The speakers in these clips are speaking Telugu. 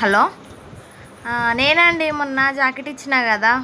హలో ఆ, నేనండి మొన్న జాకెట్ ఇచ్చిన కదా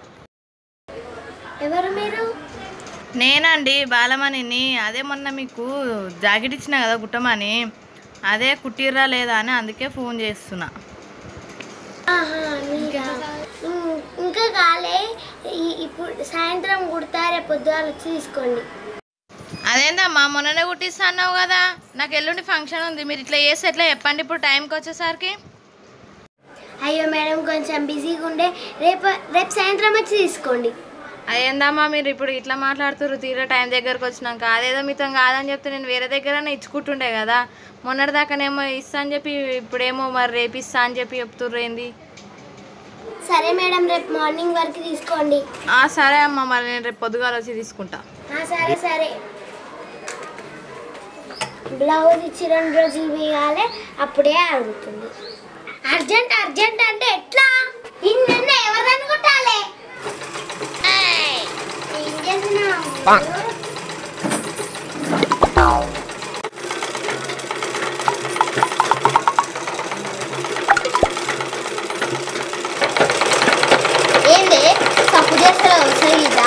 ఎవరు మీరు నేనండి బాలమణిని అదే మొన్న మీకు జాకెట్ ఇచ్చిన కదా కుట్టమని అదే కుట్టిర్రా లేదా అని అందుకే ఫోన్ చేస్తున్నా ఆహా, మీరా? ఉమ్, ఇంకా కాలే ఈ- ఇప్పుడు సాయంత్రం కుడతా రేపు పొద్దుగాల వచ్చి తీసుకోండి అదేందమ్మా మొన్ననే కుట్టిస్తా అన్నావు కదా నాకు ఎల్లుండి ఫంక్షన్ ఉంది మీరు ఇట్లా చేస్తే ఎట్లా చెప్పండి ఇప్పుడు టైంకి వచ్చేసరికి అయ్యో మేడం కొంచెం బిజీగా ఉండే రేపు రేపు సాయంత్రం వచ్చి తీసుకోండి అదేందమ్మా మీరు ఇప్పుడు ఇట్లా మాట్లాడుతుర్రు తీరా టైం దగ్గరకు వచ్చినాక అదేదో మీతో కాదని చెప్తే నేను వేరే దగ్గర ఇచ్చుకుంటుండే కదా మొన్నటి దాకానేమో ఇస్తా అని చెప్పి ఇప్పుడేమో మరి రేపు ఇస్తా అని చెప్పి చెప్తుర్రు ఏంది సరే మేడం రేపు మార్నింగ్ వరకు తీసుకోండి ఆ, సరే అమ్మా మరి నేను రేపు పొద్దుగాల వచ్చి తీసుకుంటా ఆ, సరే సరే బ్లౌజ్ ఇచ్చి రెండు రోజులు మిగాలే అప్పుడే అడుగుతుంది అర్జెంట్ అర్జెంట్ అంటే ఎట్లా నిన్న ఎవరు అనుకుంటాలే ఏం చేస్తున్నావు ఏంది తప్పు చేస్తావు సరిగా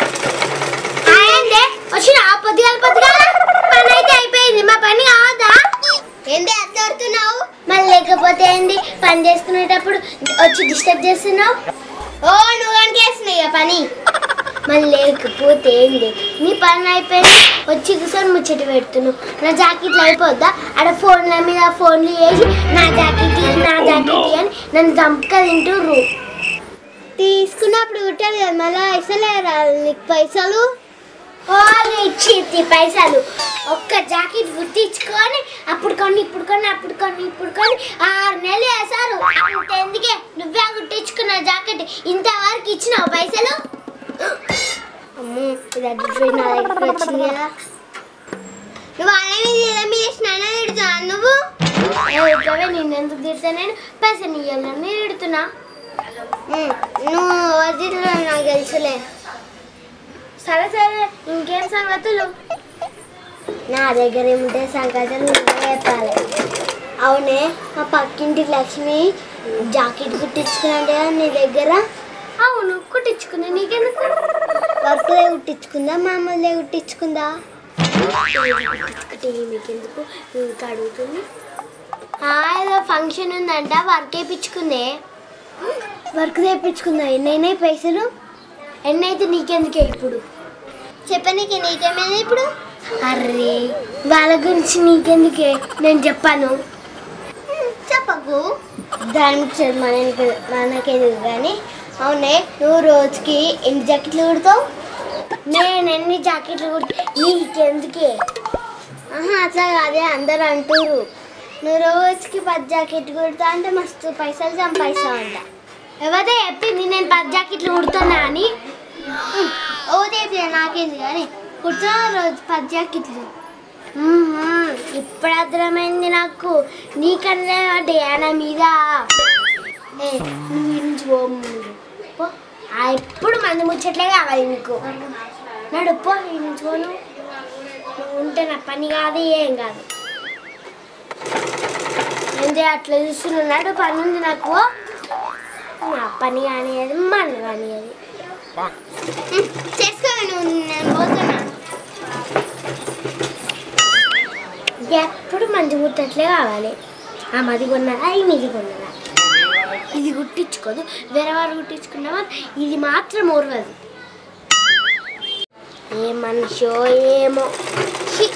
ఏంది వచ్చిన పొద్దుగాల పొద్దుగాల పని అయితే అయిపోయింది మా పని కావద్దా ఏంది అద్దరుతున్నావు మళ్ళీ లేకపోతే ఏంది పని చేసుకునేటప్పుడు వచ్చి డిస్టర్బ్ చేస్తున్నావు ఓ నువ్వు కనుక చేస్తున్నావు ఇక పని మళ్ళీ లేకపోతే ఏంది నీ పని అయిపోయింది వచ్చి కూర్చొని ముచ్చట పెడుతున్నావు నా జాకెట్లు అయిపోద్దా ఆడ ఫోన్ల మీద ఫోన్లు వేసి నా జాకెట్ ఇయ్యి, నా జాకెట్ ఇయ్యి అని నన్ను చంపక తింటుర్రు తీసుకున్నప్పుడు కుట్టాలి కదా మళ్ళీ ఇస్తలేరా నీకు పైసలు ఓ ఇచ్చి పైసలు ఒక్క జాకెట్ కుట్టించుకొని అప్పుడు కొన్ని ఇప్పుడు కొన్ని అప్పుడు కొన్ని ఇప్పుడు కొన్ని ఆరు నెలలు వేసారు అంత ఎందుకే నువ్వే కుట్టించుకున్న జాకెట్ ఇంతవరకు ఇచ్చినావు పైసలు అమ్మో ఇది అడ్డు నా దగ్గరికి వచ్చింది కదా నువ్వు వాళ్ళ మీద ఇలా మీద స్నానం తిడుతున్నా నువ్వు ఇప్పుడే నేను ఎందుకు తిడతా నేను పైసలు ఇవ్వాలని నేను తిడుతున్నా ఉమ్, నువ్వు వదిలే నాకు తెలుసులే సరే సరే ఇంకేం సంగతులు నా దగ్గర ఏముంటే సంగతులు నువ్వే చెప్పాలి అవునే మా పక్కింటి లక్ష్మి జాకెట్ కుట్టించుకున్నాడు కదా నీ దగ్గర అవును కుట్టించుకున్నా నీకెందుకు వర్క్లే కుట్టించుకుందా మామూలుదే కుట్టించుకుందా కుట్టించుకుంటే మీకెందుకు ఇంకా అడుగుతుంది ఆ, ఏదో ఫంక్షన్ ఉందంట వర్క్ వేయించుకుందే వర్క్ తెప్పించుకుందా ఎన్నైనా పైసలు ఎన్నైతే నీకెందుకే ఇప్పుడు చెప్పనీకి నీకేమైనా ఇప్పుడు అర్రే వాళ్ళ గురించి నీకెందుకే నేను చెప్పాను హ్మ్, చెప్పకు దాని గురించి మనకి మనకెందుకు కానీ అవునే నువ్వు రోజుకి ఎన్ని జాకెట్లు కుడతావు నేను ఎన్ని జాకెట్లు కుడతా నీకెందుకే ఆహా అట్లా కాదే అందరు అంటారు నువ్వు రోజుకి పది జాకెట్ కుడతా అంటే మస్తు పైసలు సంపాదిస్తావు అంట ఎవరైతే చెప్పింది నేను పది జాకెట్లు కుడుతున్నా అని ఉమ్, ఓ చెప్పి నాకేంది కానీ కుడుతున్నా రోజు పది జాకెట్లు ఉమ్మ్, ఇప్పుడు అర్థమైంది నాకు నీకన్నా డ్యానా మీద ఏ నువ్వు ఈ నుంచి పో ముందు. పో ఆ ఎప్పుడు మంది ముచ్చట్లే కావాలి నీకు నడు పో ఈ నుంచి పోను నువ్వు ఉంటే నా పని కాదు ఏం కాదు ఏంటి అట్లా చూస్తున్నాడు పని ఉంది నాకు నా పని కానీ అది మన కానీ అది చేసుకో నువ్వు నేను పోతున్నా ఎప్పుడు మంచి గుట్టట్లే కావాలి ఆ మది కొన్నదా ఈ మీది కొన్నదా ఇది కుట్టించుకోదు వేరే వారు కుట్టించుకున్నావా ఇది మాత్రం ఓర్వదు ఏ మనిషో ఏమో ఛీ.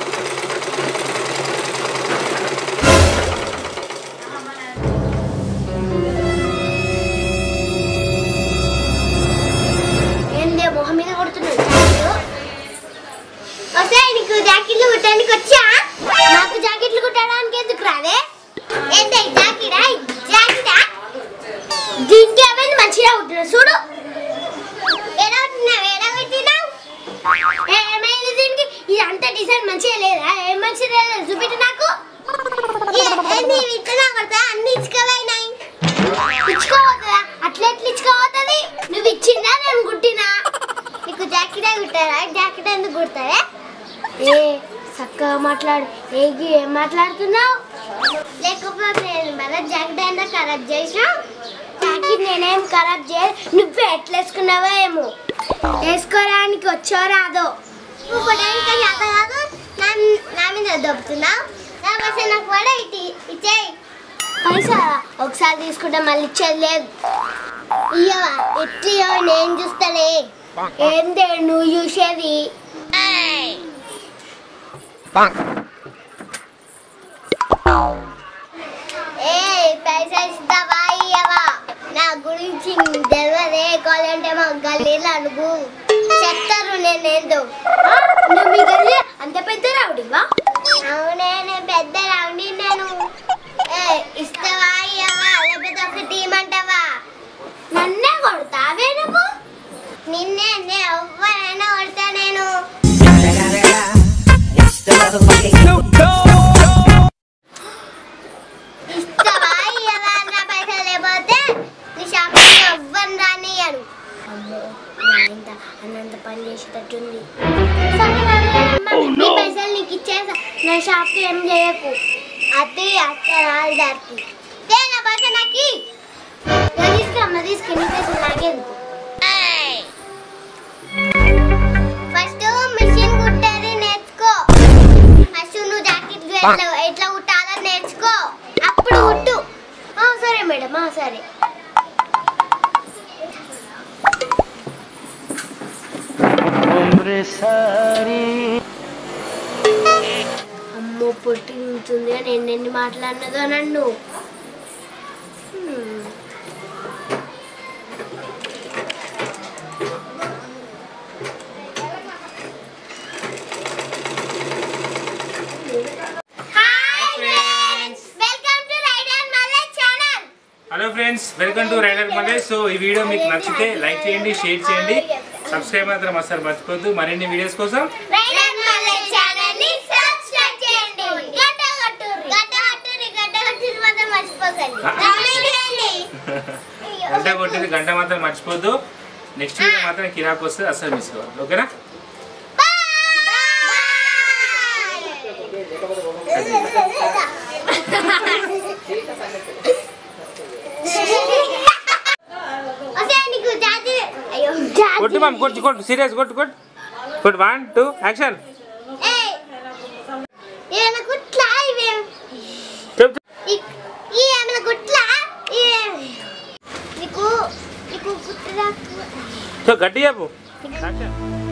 ఏందే మొహం మీద కొడుతున్నాడు వస్తే నీకు జాకెట్లు కుట్టడానికి వచ్చా నాకు జాకెట్లు కుట్టడానికి ఎందుకు రాదే ఏంటి జాకెటా జాకెటా దీనికి ఏమైంది మంచిగా కుట్టినావు చూడు ఏడా కుట్టినావు ఏడా కుట్టినావు ఏమైంది దీనికి ఇది అంత డిజైన్ మంచిగా లేదా ఏం మంచిగా లేదా చూపెట్టు నాకు ఏ- ఏంది ఇవి ఇట్లా కొడతా అన్ని ఇచ్చుకోవైనాయి ఇచ్చుకోవద్దా అట్లా ఎట్లా ఇచ్చుకోవద్ది నువ్వు ఇచ్చిందా నేను కుట్టినా నీకు జాకెట్ కుట్టారా జాకెట్ ఎందుకు కుడతారే ఏ చక్కగా మాట్లాడు ఏగి ఏం మాట్లాడుతున్నావు లేకపోతే మన జాకెట్ నేనేనా ఖరాబ్ చేసినా జాకెట్ నేనేం ఖరాబ్ చేయ నువ్వు ఎట్లా వేసుకున్నావో ఏమో వేసుకోవడానికి వచ్చో రాదో నువ్వు కొట్టడానికి చేత కాదు నా నా మీద దొబ్బుతున్నావు నా పైసా నాకు కూడా ఇటు ఇచ్చేయి పైసా ఒకసారి తీసుకుంటే మళ్ళీ ఇచ్చేది లేదు ఇయ్యవా ఎట్లా నేను చూస్తలే ఏందే నువ్వు చూసేది ఏ పైసా ఇస్తావా ఇయ్యవా నా గురించి తెలియదే కావాలంటే మా గల్లీలో అడుగు చెప్తారు నేనేందో నువ్వు మీ గల్లీ అంత పెద్ద రౌడీవా అవునే నేను పెద్ద రౌడీ నేను ఏ ఇస్తావా ఇయ్యవా లేకపోతే ఒక టీం అంటావా నన్నే కొడతావే నువ్వు నిన్నే నేను ఎవరైనా కొడతా నేను ఇస్తావా ఇయ్యవా నా పైసలు లేకపోతే నీ షాప్ ఎవ్వరు రానియను అమ్మో ఇంత అన్నంత పని చేసేటట్టుంది నీ పైసలు నీకు ఇచ్చేసా నా షాప్కి ఏం చేయకు అది అత్త రాదు దానికి ఏ నా పైసలు నాకు ఇయ్యి. నేను తీసుకురమ్మా తీసుకుని నీ పైసలు నాకెందుకు ఫస్ట్ మిషన్ కుట్టేది నేర్చుకో ఫస్ట్ నువ్వు జాకెట్ ఎట్లా ఎట్లా కుట్టాలో నేర్చుకో అప్పుడు కుట్టు ఆ, సరే మేడం ఆ, సరే అమ్మో పొట్టి ఉంటుంది అని ఎన్నెన్ని మాట్లాడినదో నన్ను హ్మ్. Hi friends welcome to rider Malle channel hello friends welcome to rider మలేజ్ సో ఈ వీడియో మీకు నచ్చితే లైక్ చేయండి షేర్ చేయండి సబ్స్క్రైబ్ మాత్రం అసలు మర్చిపోద్దు మరిన్ని వీడియోస్ కోసం రైడర్ మల్లె ఛానల్ ని సబ్స్క్రైబ్ చేయండి గంట కొట్టుర్రి గంట కొట్టుర్రి గంట కొట్టుర్రి మాత్రం మర్చిపోకండి కామెంట్ చేయండి గంట కొట్టింది గంట మాత్రం మర్చిపోద్దు నెక్స్ట్ వీడియో మాత్రం కిరాక్ వస్తుంది అసలు మిస్ కావాలి ఓకేనా ఒసేయ్, నీకు జాతి అయ్యో కొట్టు మామ కొట్టు కొట్టు సీరియస్ కొట్టు కొట్టు కొట్టు వన్ టూ యాక్షన్ ఏయ్, ఏమైనా గుట్లా ఇవేం చెప్పు ఈ- ఈ ఏమైనా గుట్లా ఈ- నీకు నీకు గుట్టు రాకు సో గట్టి చెప్పు యాక్షన్